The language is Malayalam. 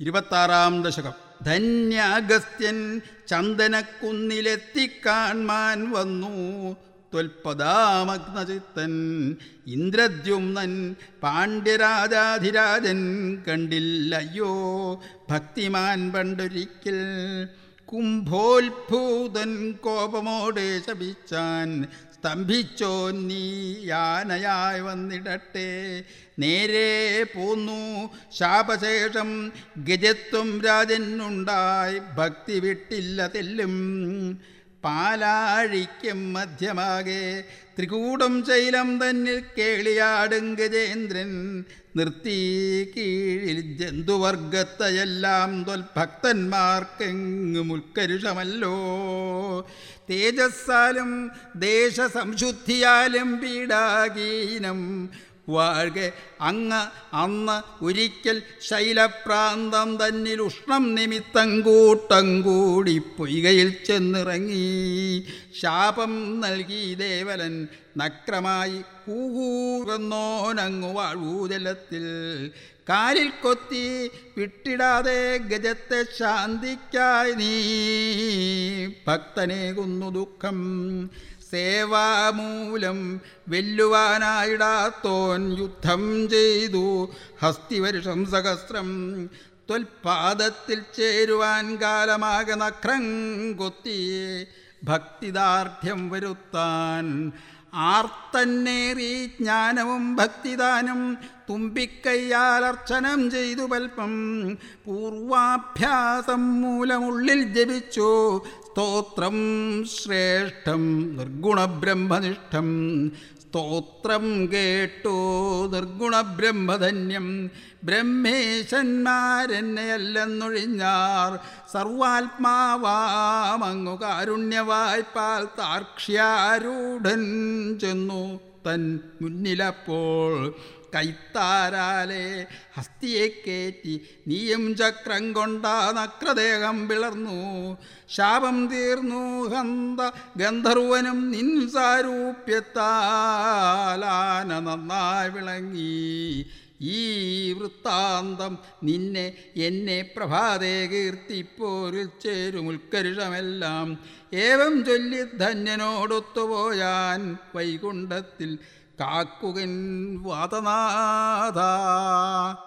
ഇരുപത്താറാം ദശകം ധന്യാഗസ്ത്യൻ ചന്ദനക്കുന്നിലെത്തിക്കാൺമാൻ വന്നു ത്വൽപദാമഗ്നചിത്തൻ ഇന്ദ്രദ്യുമ്നൻ പാണ്ഡ്യരാജാധിരാജൻ കണ്ടില്ലയ്യോ ഭക്തിമാൻ പണ്ടൊരിക്കൽ കുംഭോത്ഭൂതൻ കോപമോടെ ശപിച്ചാൻ സ്തംഭിച്ചോ നീ യാനയായി വന്നിടട്ടെ നേരെ പോന്നു ശാപശേഷം ഗജത്വം രാജനുണ്ടായി ഭക്തി വിട്ടില്ല തെല്ലും പാലാഴിക്കും മധ്യമാകെ ത്രികൂടം ശൈലം തന്നിൽ കേളിയാടും ഗജേന്ദ്രൻ നിർത്തി കീഴിൽ ജന്തുവർഗത്തെയെല്ലാം തൊൽഭക്തന്മാർക്കെങ്ങും ഉത്കരുഷമല്ലോ തേജസ്സാലും ദേശസംശുദ്ധിയാലും പീഡാകീനം വാഴ്ക അങ്ങ് അന്ന് ഒരിക്കൽ ശൈലപ്രാന്തം തന്നിൽ ഉഷ്ണം നിമിത്തം കൂട്ടം കൂടി പൊയ്കയിൽ ചെന്നിറങ്ങി ശാപം നൽകി ദേവലൻ നക്രമായി കൂകൂവെന്നോനങ്ങു വാഴൂജലത്തിൽ കാലിൽ കൊത്തി വിട്ടിടാതെ ഗജത്തെ ശാന്തിക്കായി നീ ഭക്തനേകുന്നു ദുഃഖം സേവാമൂലം വെല്ലുവാനായിടാത്തോൻ യുദ്ധം ചെയ്തു ഹസ്തിവർഷം സഹസ്രം ത്വൽപാദത്തിൽ ചേരുവാൻ കാലമാകെ നഖ്രം കൊത്തി ഭക്തിദാർഢ്യം വരുത്താൻ ആർത്തന്നേറി ജ്ഞാനവും ഭക്തിദാനം തുമ്പിക്കൈയാൽ അർച്ചനം ചെയ്തു പൽപ്പം പൂർവാഭ്യാസം മൂലമുള്ളിൽ ജപിച്ചു സ്തോത്രം ശ്രേഷ്ഠം നിർഗുണബ്രഹ്മനിഷ്ഠം സ്തോത്രം കേട്ടു നിർഗുണബ്രഹ്മധന്യം ബ്രഹ്മേശന്മാരെന്നെയല്ലെന്നൊഴിഞ്ഞാർ സർവാത്മാവാമങ്ങു കാരുണ്യവായ്പാൽ താർക്ഷ്യാരൂഢൻ ചെന്നു തൻ മുന്നിലപ്പോൾ കൈത്താരാലെ ഹസ്തിയെ കയറ്റി നീയും ചക്രം കൊണ്ടാ നക്രദേഹം പിളർന്നു ശാപം തീർന്നു ഹന്ത ഗന്ധർവനും നിൻ സാരൂപ്യത്താലാന നന്നായി വിളങ്ങി ഈ വൃത്താന്തം നിന്നെ എന്നെ പ്രഭാതേ കീർത്തിപ്പോരിൽ ചേരും ഉത്കർഷമെല്ലാം ഏവം ചൊല്ലി ധന്യനോടൊത്തുപോയാൻ വൈകുണ്ഠത്തിൽ കാക്കുകൻ വാതനാഥ